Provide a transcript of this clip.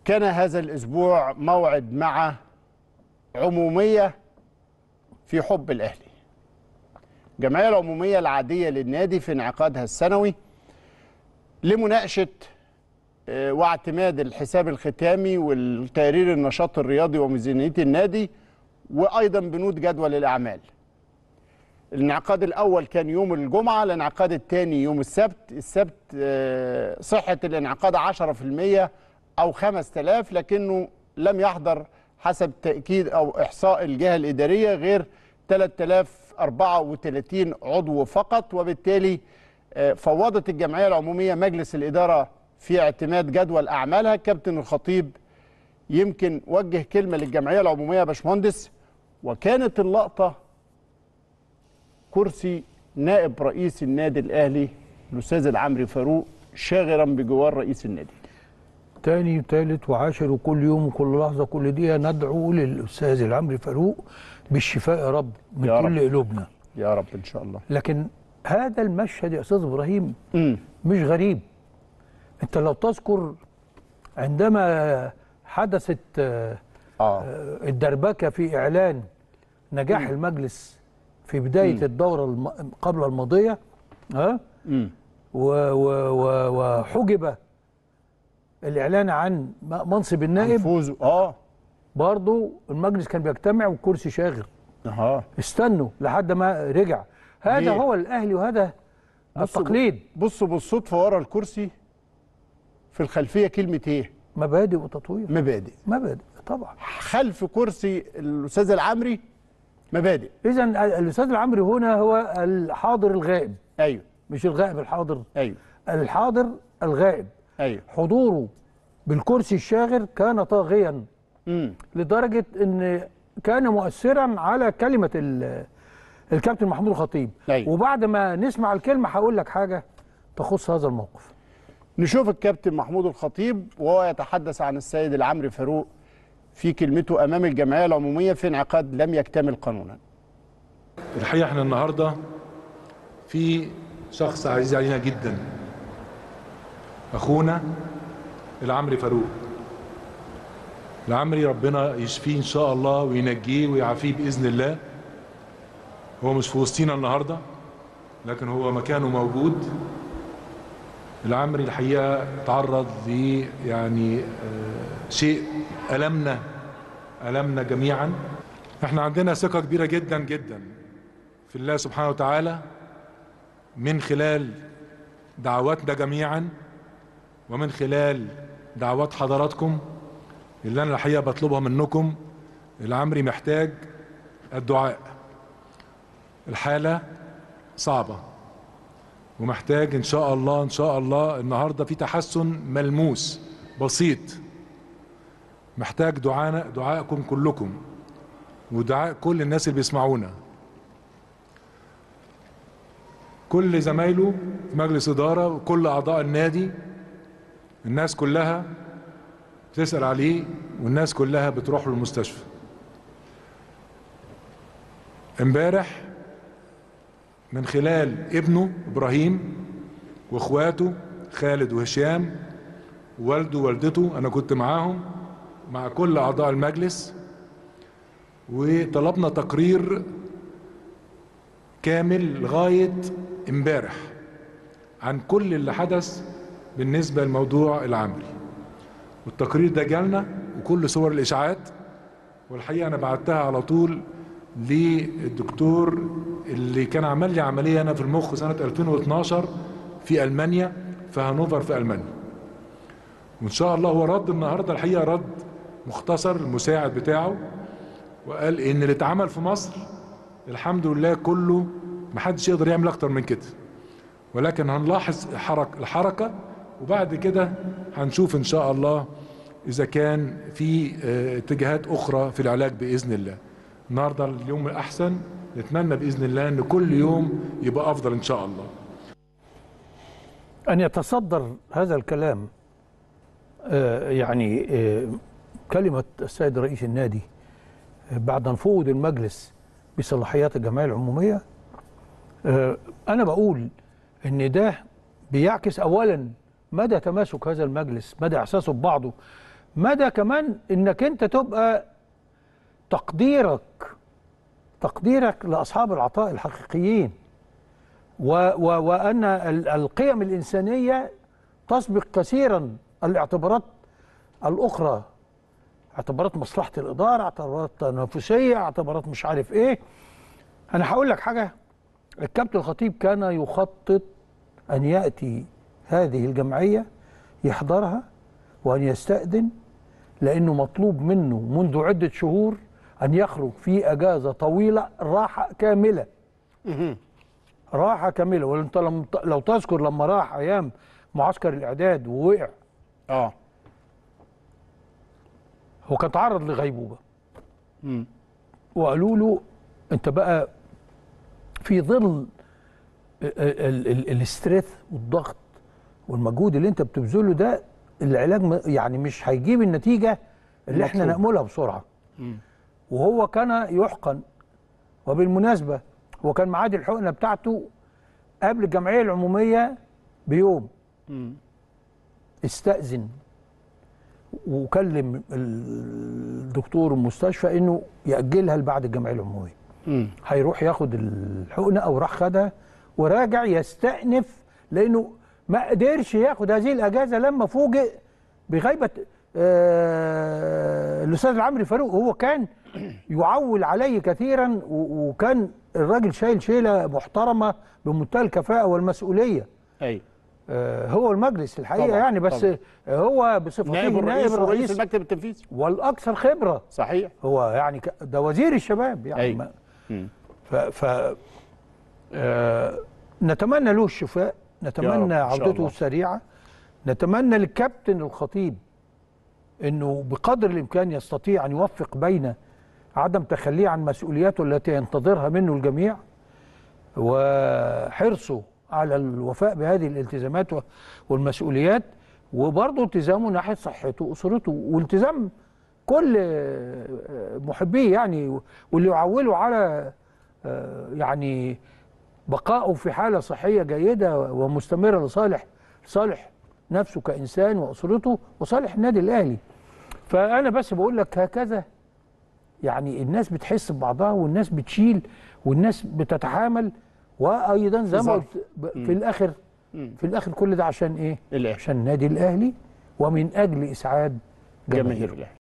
كان هذا الاسبوع موعد مع عموميه في حب الاهلي الجمعيه العموميه العاديه للنادي في انعقادها السنوي لمناقشه آه، واعتماد الحساب الختامي والتقرير النشاط الرياضي وميزانيه النادي وايضا بنود جدول الاعمال الانعقاد الاول كان يوم الجمعه الانعقاد الثاني يوم السبت السبت آه، صحه الانعقاد 10% او 5000 لكنه لم يحضر حسب تاكيد او احصاء الجهه الاداريه غير 3034 عضو فقط وبالتالي آه، فوضت الجمعيه العموميه مجلس الاداره في اعتماد جدول اعمالها كابتن الخطيب يمكن وجه كلمه للجمعيه العموميه يا باشمهندس وكانت اللقطه كرسي نائب رئيس النادي الاهلي الاستاذ العمري فاروق شاغرا بجوار رئيس النادي تاني وتالت وعاشر وكل يوم وكل لحظه كل دقيقه ندعو للاستاذ العمري فاروق بالشفاء يا رب من يا كل رب. قلوبنا يا رب ان شاء الله لكن هذا المشهد يا استاذ ابراهيم امم مش غريب انت لو تذكر عندما حدثت آه، اه آه، الدربكه في اعلان نجاح المجلس في بدايه الدوره الم... قبل الماضيه ها امم و... و... و... وحجب الاعلان عن م- منصب النائب فوزوا اه برضه المجلس كان بيجتمع والكرسي شاغر اه استنوا لحد ما رجع هذا ليه؟ هو الاهلي وهذا بصوا- التقليد بصوا بالصدفه ورا الكرسي في الخلفيه كلمه ايه مبادئ وتطوير مبادئ مبادئ طبعا خلف كرسي الاستاذ العمري مبادئ اذا الاستاذ العمري هنا هو الحاضر الغائب ايوه مش الغائب الحاضر ايوه الحاضر الغائب ايوه حضوره بالكرسي الشاغر كان طاغيا امم لدرجه ان كان مؤثرا على كلمه ال- الكابتن محمود الخطيب أيوة. وبعد ما نسمع الكلمه هقول لك حاجه تخص هذا الموقف نشوف الكابتن محمود الخطيب وهو يتحدث عن السيد العمري فاروق في كلمته امام الجمعيه العموميه في انعقاد لم يكتمل قانونا الحقيقه احنا النهارده في شخص عزيز علينا جدا اخونا العمري فاروق العمري ربنا يشفيه ان شاء الله وينجيه ويعافيه باذن الله هو مش في وسطينا النهارده لكن هو مكانه موجود العمري الحقيقه تعرض ل يعني آه، شيء المنا المنا جميعا احنا عندنا ثقه كبيره جدا جدا في الله سبحانه وتعالى من خلال دعواتنا جميعا ومن خلال دعوات حضراتكم اللي انا الحقيقه بطلبها منكم العمري محتاج الدعاء الحاله صعبه ومحتاج ان شاء الله ان شاء الله النهارده في تحسن ملموس بسيط محتاج دعانا دعائكم كلكم ودعاء كل الناس اللي بيسمعونا كل زمايله في مجلس إدارة وكل أعضاء النادي الناس كلها بتسأل عليه والناس كلها بتروح له المستشفى امبارح من خلال ابنه إبراهيم واخواته خالد وهشام ووالده ووالدته أنا كنت معاهم مع كل أعضاء المجلس وطلبنا تقرير كامل لغاية امبارح عن كل اللي حدث بالنسبة لموضوع العمري والتقرير ده جالنا وكل صور الإشاعات والحقيقة أنا بعتها على طول للدكتور اللي كان عمل لي عملية أنا في المخ سنة 2012 في ألمانيا في هانوفر في ألمانيا وإن شاء الله هو رد النهاردة الحقيقة رد مختصر المساعد بتاعه وقال ان اللي اتعمل في مصر الحمد لله كله محدش يقدر يعمل اكتر من كده ولكن هنلاحظ حرك الحركه وبعد كده هنشوف ان شاء الله اذا كان في آه، اتجاهات اخرى في العلاج باذن الله النهارده اليوم الاحسن نتمنى باذن الله ان كل يوم يبقى افضل ان شاء الله أن يتصدر هذا الكلام آه، يعني آه، كلمة السيد رئيس النادي آه، بعد نفوذ المجلس بصلاحيات الجمعية العمومية آه، أنا بقول إن ده بيعكس أولا مدى تماسك هذا المجلس مدى إحساسه ببعضه مدى كمان انك انت تبقى تقديرك تقديرك لاصحاب العطاء الحقيقيين و و وان ال- القيم الانسانيه تسبق كثيرا الاعتبارات الاخرى اعتبارات مصلحه الاداره اعتبارات تنافسيه اعتبارات مش عارف ايه انا هقول لك حاجه الكابتن الخطيب كان يخطط ان ياتي هذه الجمعيه يحضرها وان يستاذن لانه مطلوب منه منذ عده شهور ان يخرج في اجازه طويله راحه كامله راحه كامله وانت لم لو تذكر لما راح ايام معسكر الاعداد ووقع اه هو كان تعرض لغيبوبه مم. وقالوا له انت بقى في ظل ال- ال- ال- الاستريس والضغط والمجهود اللي انت بتبذله ده العلاج م- يعني مش هيجيب النتيجه اللي احنا مطلوب. ناملها بسرعه وهو كان يحقن وبالمناسبه هو كان ميعاد الحقنه بتاعته قبل الجمعيه العموميه بيوم مم. استأذن وكلم الدكتور المستشفى انه يأجلها لبعد الجمعيه العموميه مم. هيروح ياخد الحقنه او راح خدها وراجع يستأنف لانه ما قدرش ياخد هذه الاجازه لما فوجئ بغيبه آه، الاستاذ العمري فاروق هو كان يعول عليه كثيرا و- وكان الراجل شايل شيله محترمه بمنتهى الكفاءه والمسؤوليه ايوه آه، هو المجلس الحقيقه طبعاً، يعني بس طبعاً. هو بصفته نائب الرئيس نائب ورئيس الرئيس المكتب التنفيذي والاكثر خبره صحيح هو يعني ك- ده وزير الشباب يعني أيوة. ما- مم. ف, ف آه نتمنى له الشفاء نتمنى يا رب، إن شاء عودته الله. السريعه نتمنى للكابتن الخطيب انه بقدر الامكان يستطيع ان يوفق بين عدم تخليه عن مسؤولياته التي ينتظرها منه الجميع وحرصه على الوفاء بهذه الالتزامات و- والمسؤوليات وبرضه التزامه ناحيه صحته واسرته والتزام كل آه، محبيه يعني واللي يعولوا على آه، يعني بقائه في حاله صحيه جيده ومستمره لصالح صالح نفسه كانسان واسرته وصالح النادي الاهلي فانا بس بقول لك هكذا يعني الناس بتحس ببعضها والناس بتشيل والناس بتتحامل وايضا زي ما ظرف. قلت ب- في الاخر مم. في الاخر كل ده عشان ايه؟ الاهلي عشان النادي الاهلي ومن اجل اسعاد جماهير جماهيره الاهلي